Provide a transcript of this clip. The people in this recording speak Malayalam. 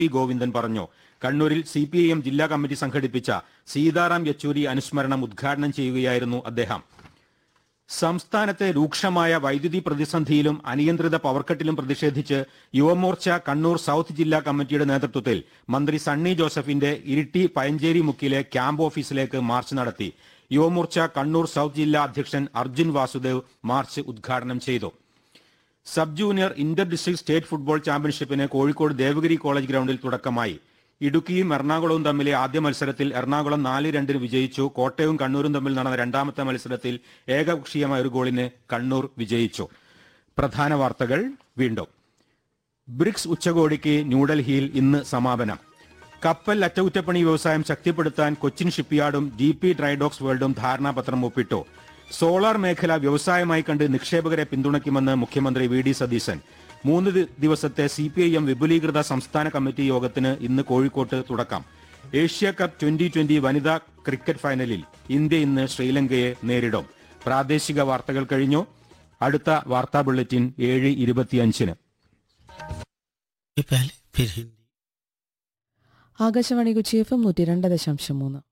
പി ഗോവിന്ദൻ പറഞ്ഞു കണ്ണൂരിൽ സി പി ഐ എം ജില്ലാ കമ്മിറ്റി സംഘടിപ്പിച്ച സീതാറാം യെച്ചൂരി അനുസ്മരണം ഉദ്ഘാടനം ചെയ്യുകയായിരുന്നു അദ്ദേഹം സംസ്ഥാനത്തെ രൂക്ഷമായ വൈദ്യുതി പ്രതിസന്ധിയിലും അനിയന്ത്രിത പവർക്കട്ടിലും പ്രതിഷേധിച്ച് യുവമോർച്ച കണ്ണൂർ സൌത്ത് ജില്ലാ കമ്മിറ്റിയുടെ നേതൃത്വത്തിൽ മന്ത്രി സണ്ണി ജോസഫിന്റെ ഇരിട്ടി പയഞ്ചേരി മുക്കിലെ ക്യാമ്പ് ഓഫീസിലേക്ക് മാർച്ച് നടത്തി യുവമോർച്ച കണ്ണൂർ സൌത്ത് ജില്ലാ അധ്യക്ഷൻ അർജുൻ വാസുദേവ് മാർച്ച് ഉദ്ഘാടനം ചെയ്തു sub junior inter district state football ചാമ്പ്യൻഷിപ്പിന് കോഴിക്കോട് ദേവഗിരി കോളേജ് ഗ്രൌണ്ടിൽ തുടക്കമായി ഇടുക്കിയും എറണാകുളവും തമ്മിലെ ആദ്യ മത്സരത്തിൽ എറണാകുളം നാല് രണ്ടിന് വിജയിച്ചു കോട്ടയവും കണ്ണൂരും തമ്മിൽ നടന്ന രണ്ടാമത്തെ മത്സരത്തിൽ ഏകപക്ഷീയമായ ഒരു ഗോളിന് കണ്ണൂർ വിജയിച്ചു പ്രധാന വാർത്തകൾ വീണ്ടും ബ്രിക്സ് ഉച്ചകോടിക്ക് ന്യൂഡൽഹിയിൽ ഇന്ന് സമാപനം കപ്പൽ അറ്റകുറ്റപ്പണി വ്യവസായം ശക്തിപ്പെടുത്താൻ കൊച്ചിൻ ഷിപ്പ്യാർഡും ഡി പി ഡ്രൈഡോക്സ് വേൾഡും ധാരണാപത്രം ഒപ്പിട്ടു സോളാർ മേഖല വ്യവസായമായി കണ്ട് നിക്ഷേപകരെ പിന്തുണയ്ക്കുമെന്ന് മുഖ്യമന്ത്രി വി ഡി സതീശൻ മൂന്ന് ദി- ദിവസത്തെ സി പി ഐ എം വിപുലീകൃത സംസ്ഥാന കമ്മിറ്റി യോഗത്തിന് ഇന്ന് കോഴിക്കോട്ട് തുടക്കം ഏഷ്യ കപ്പ് ട്വന്റി ട്വന്റി വനിതാ ക്രിക്കറ്റ് ഫൈനലിൽ ഇന്ത്യ ഇന്ന് ശ്രീലങ്കയെ നേരിടും പ്രാദേശിക വാർത്തകൾ കഴിഞ്ഞു അടുത്ത വാർത്താ ബുള്ളറ്റിൻ ഏഴ് ഇരുപത്തിയഞ്ചിന് ये पहले फिर हिंदी ആകാശവാണി കൊച്ചി എഫ് എം നൂറ്റി രണ്ട് ദശാംശം മൂന്ന്